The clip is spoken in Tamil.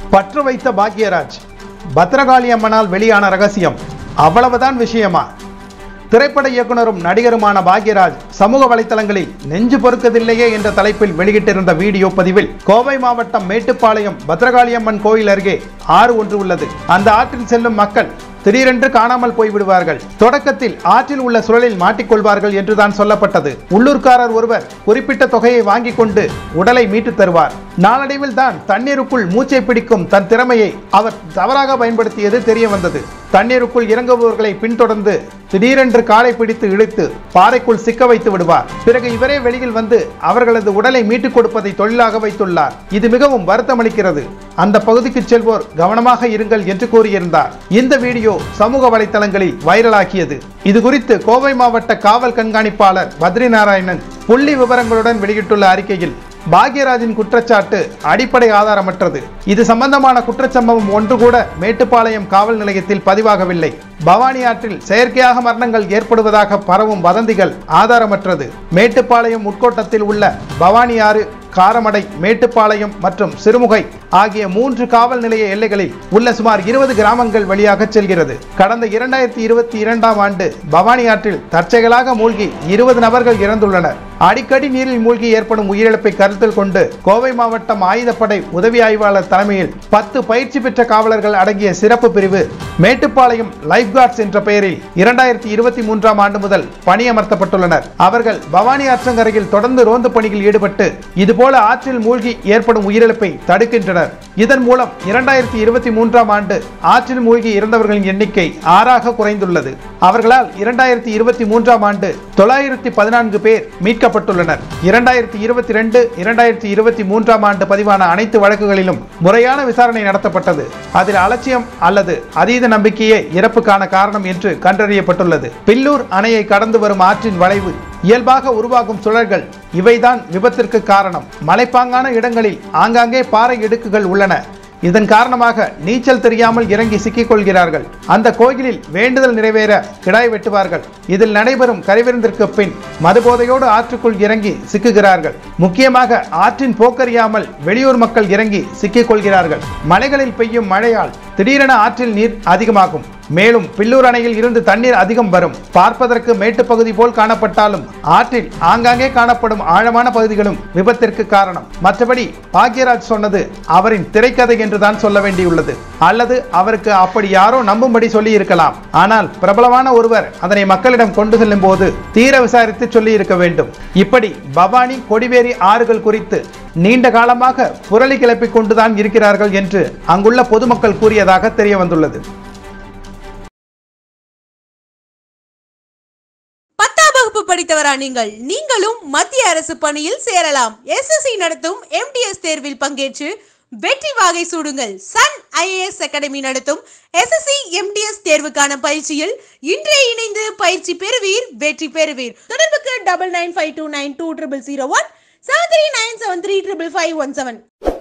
பற்று வைத்த பாக்யராஜ் பத்ரகாளி அம்மனால் வெளியான ரகசியம் அவ்வளவுதான் விஷயமா திரைப்பட இயக்குனரும் நடிகருமான பாக்யராஜ் சமூக வலைத்தளங்களில் நெஞ்சு பொறுக்கதில்லையே என்ற தலைப்பில் வெளியிட்டிருந்த வீடியோ பதிவில் கோவை மாவட்டம் மேட்டுப்பாளையம் பத்ரகாளியம்மன் கோயில் அருகே ஆறு ஒன்று உள்ளது அந்த ஆற்றில் செல்லும் மக்கள் திடீரென்று காணாமல் போய்விடுவார்கள் தொடக்கத்தில் ஆற்றில் உள்ள சுழலில் மாட்டிக்கொள்வார்கள் என்றுதான் சொல்லப்பட்டது உள்ளூர்காரர் ஒருவர் குறிப்பிட்ட தொகையை வாங்கிக் கொண்டு உடலை மீட்டு தருவார் நாளடைவில் தான் தண்ணீருக்குள் மூச்சை பிடிக்கும் தன் திறமையை அவர் தவறாக பயன்படுத்தியது தெரிய வந்தது தண்ணீருக்குள் இறங்குபவர்களை பின்தொடர்ந்து திடீரென்று காலை பிடித்து இழுத்து பாறைக்குள் சிக்க வைத்து விடுவார் பிறகு இவரே வெளியில் வந்து அவர்களது உடலை மீட்டுக் கொடுப்பதை தொழிலாக வைத்துள்ளார் இது மிகவும் வருத்தமளிக்கிறது அந்த பகுதிக்கு செல்வோர் கவனமாக இருங்கள் என்று கூறியிருந்தார் இந்த வீடியோ சமூக வலைத்தளங்களில் வைரலாகியது இது குறித்து கோவை மாவட்ட காவல் கண்காணிப்பாளர் பத்ரி நாராயணன் புள்ளி விவரங்களுடன் வெளியிட்டுள்ள அறிக்கையில் பாக்யராஜின் குற்றச்சாட்டு அடிப்படை ஆதாரமற்றது இது சம்பந்தமான குற்றச்சம்பவம் ஒன்று கூட மேட்டுப்பாளையம் காவல் நிலையத்தில் பதிவாகவில்லை பவானி ஆற்றில் செயற்கையாக மரணங்கள் ஏற்படுவதாக பரவும் வதந்திகள் ஆதாரமற்றது மேட்டுப்பாளையம் உட்கோட்டத்தில் உள்ள பவானி ஆறு காரமடை மேட்டுப்பாளையம் மற்றும் சிறுமுகை ஆகிய மூன்று காவல் நிலைய எல்லைகளில் உள்ள சுமார் இருபது கிராமங்கள் வழியாக செல்கிறது கடந்த இரண்டாயிரத்தி இருபத்தி இரண்டாம் ஆண்டு பவானி ஆற்றில் தற்செயலாக மூழ்கி இருபது நபர்கள் இறந்துள்ளனர் அடிக்கடி நீரில் மூழ்கி ஏற்படும் உயிரிழப்பை கருத்தில் கொண்டு கோவை மாவட்டம் ஆயுதப்படை உதவி ஆய்வாளர் தலைமையில் பத்து பயிற்சி பெற்ற காவலர்கள் அடங்கிய சிறப்பு பிரிவு மேட்டுப்பாளையம் லைஃப் கார்ட்ஸ் என்ற பெயரில் இரண்டாயிரத்தி இருபத்தி மூன்றாம் ஆண்டு முதல் பணியமர்த்தப்பட்டுள்ளனர் அவர்கள் பவானி ஆற்றங்கரையில் தொடர்ந்து ரோந்து பணியில் ஈடுபட்டு இதுபோல ஆற்றில் மூழ்கி ஏற்படும் உயிரிழப்பை தடுக்கின்றனர் இதன் மூலம் இரண்டாயிரத்தி இருபத்தி மூன்றாம் ஆண்டு ஆற்றில் மூழ்கி இறந்தவர்களின் எண்ணிக்கை ஆறாக குறைந்துள்ளது அவர்களால் இரண்டாயிரத்தி இருபத்தி மூன்றாம் ஆண்டு தொள்ளாயிரத்தி பதினான்கு பேர் மீட்கப்பட்டுள்ளனர் இரண்டாயிரத்தி இருபத்தி ரெண்டு இரண்டாயிரத்தி இருபத்தி மூன்றாம் ஆண்டு பதிவான அனைத்து வழக்குகளிலும் முறையான விசாரணை நடத்தப்பட்டது அதில் அலட்சியம் அல்லது அதீத நம்பிக்கையே இறப்புக்கான காரணம் என்று கண்டறியப்பட்டுள்ளது பில்லூர் அணையை கடந்து வரும் ஆற்றின் வளைவு இயல்பாக உருவாகும் சுழல்கள் இவைதான் விபத்திற்கு காரணம் மலைப்பாங்கான இடங்களில் ஆங்காங்கே பாறை இடுக்குகள் உள்ளன இதன் காரணமாக நீச்சல் தெரியாமல் இறங்கி சிக்கிக் கொள்கிறார்கள் அந்த கோயிலில் வேண்டுதல் நிறைவேற கிடாய் வெட்டுவார்கள் இதில் நடைபெறும் கரிவிருந்திற்கு பின் மதுபோதையோடு ஆற்றுக்குள் இறங்கி சிக்குகிறார்கள் முக்கியமாக ஆற்றின் போக்கறியாமல் வெளியூர் மக்கள் இறங்கி சிக்கிக் கொள்கிறார்கள் மலைகளில் பெய்யும் மழையால் திடீரென ஆற்றில் நீர் அதிகமாகும் மேலும் பில்லூர் அணையில் இருந்து தண்ணீர் அதிகம் வரும் பார்ப்பதற்கு மேட்டுப்பகுதி போல் காணப்பட்டாலும் ஆற்றில் ஆங்காங்கே காணப்படும் ஆழமான பகுதிகளும் விபத்திற்கு காரணம் மற்றபடி பாக்யராஜ் சொன்னது அவரின் திரைக்கதை என்றுதான் சொல்ல வேண்டியுள்ளது அல்லது அவருக்கு அப்படி யாரோ நம்பும்படி சொல்லி இருக்கலாம் ஆனால் பிரபலமான ஒருவர் அதனை மக்களிடம் கொண்டு செல்லும் போது தீர விசாரித்து சொல்லி இருக்க வேண்டும் இப்படி பவானி கொடிவேரி ஆறுகள் குறித்து நீண்ட காலமாக புரளி கிளப்பிக் கொண்டுதான் இருக்கிறார்கள் என்று அங்குள்ள பொதுமக்கள் கூறியதாக தெரிய வந்துள்ளது பத்தாம் வகுப்பு படித்தவரா நீங்கள் நீங்களும் மத்திய அரசு பணியில் சேரலாம் எஸ்எஸ்சி நடத்தும் எம்டிஎஸ் தேர்வில் பங்கேற்று வெற்றி வாகை சூடுங்கள் சன் ஐஏஎஸ் அகாடமி நடத்தும் எஸ்எஸ்சி எம்டிஎஸ் தேர்வுக்கான பயிற்சியில் இன்றே இணைந்து பயிற்சி பெறுவீர் வெற்றி பெறுவீர் தொடர்புக்கு double nine five two nine two triple zero one seven three nine seven three triple five one seven